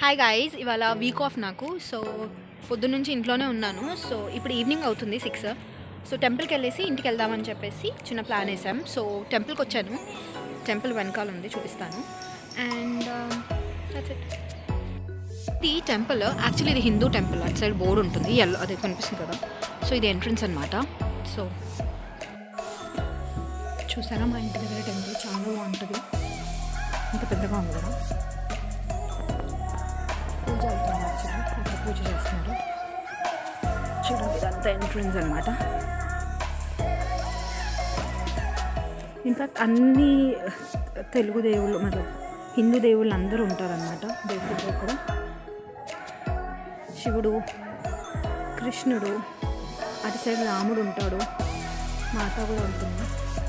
hi guys ఇవాళ week off నాకు so పొద్దున్నుంచి ఇంట్లోనే ఉన్నాను సో ఇప్పుడు ఈవినింగ్ అవుతుంది సిక్స్ సో టెంపుల్కి వెళ్ళేసి ఇంటికి వెళ్దామని చెప్పేసి చిన్న ప్లాన్ వేసాం సో టెంపుల్కి వచ్చాను టెంపుల్ వెనకాల ఉంది చూపిస్తాను అండ్ ఈ టెంపుల్ యాక్చువల్లీ ఇది హిందూ టెంపుల్ అటు సైడ్ బోర్డు ఉంటుంది ఎల్లో అదే కనిపిస్తుంది కదా సో ఇది ఎంట్రన్స్ అనమాట సో చూసారా మా ఇంటి దగ్గర టెంపుల్ చాలా బాగుంటుంది ఇంత పెద్దగా ఉంది కదా పూజ అవుతుంది యాక్చువల్లీ అక్కడ పూజ చేస్తున్నారు చూడండి ఇదంతా ఎంట్రన్స్ అనమాట ఇన్ఫాక్ట్ అన్ని తెలుగు దేవుళ్ళు మరి హిందూ దేవుళ్ళు అందరూ ఉంటారనమాట దేవుడి దగ్గర శివుడు కృష్ణుడు అటు సైడ్ రాముడు ఉంటాడు మాత కూడా ఉంటుంది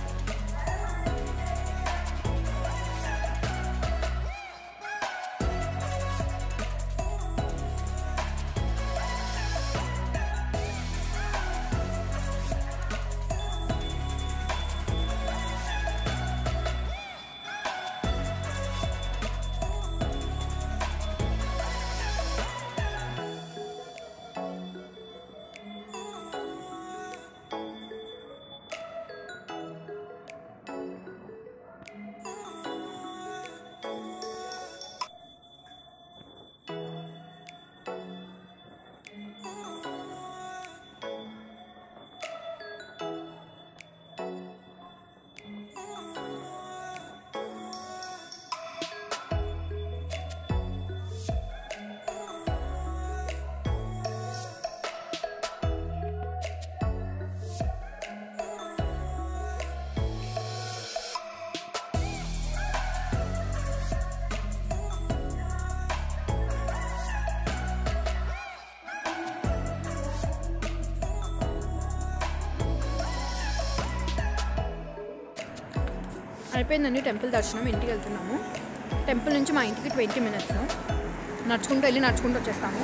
అయిపోయిందండి టెంపుల్ దర్శనం ఇంటికి వెళ్తున్నాము టెంపుల్ నుంచి మా ఇంటికి ట్వంటీ మినిట్స్ నడుచుకుంటూ వెళ్ళి నడుచుకుంటూ వచ్చేస్తాము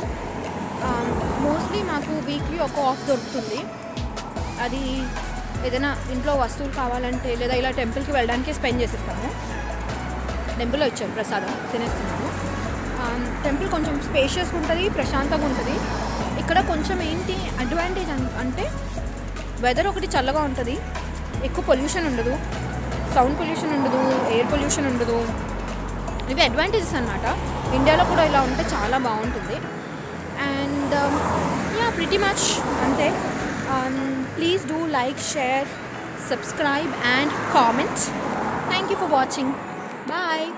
మోస్ట్లీ మాకు వీక్లీ ఒక ఆఫ్ దొరుకుతుంది అది ఏదైనా ఇంట్లో వస్తువులు కావాలంటే లేదా ఇలా టెంపుల్కి వెళ్ళడానికి స్పెండ్ చేసేస్తాము టెంపుల్లో ఇచ్చారు ప్రసాదం తినేస్తున్నాము టెంపుల్ కొంచెం స్పేషియస్గా ఉంటుంది ప్రశాంతంగా ఉంటుంది ఇక్కడ కొంచెం ఏంటి అడ్వాంటేజ్ అంటే వెదర్ ఒకటి చల్లగా ఉంటుంది ఎక్కువ పొల్యూషన్ ఉండదు సౌండ్ పొల్యూషన్ ఉండదు ఎయిర్ పొల్యూషన్ ఉండదు ఇవి అడ్వాంటేజెస్ అనమాట ఇండియాలో కూడా ఇలా ఉంటే చాలా బాగుంటుంది అండ్ యా ప్రిటీ మచ్ అంతే please do like share subscribe and comment thank you for watching bye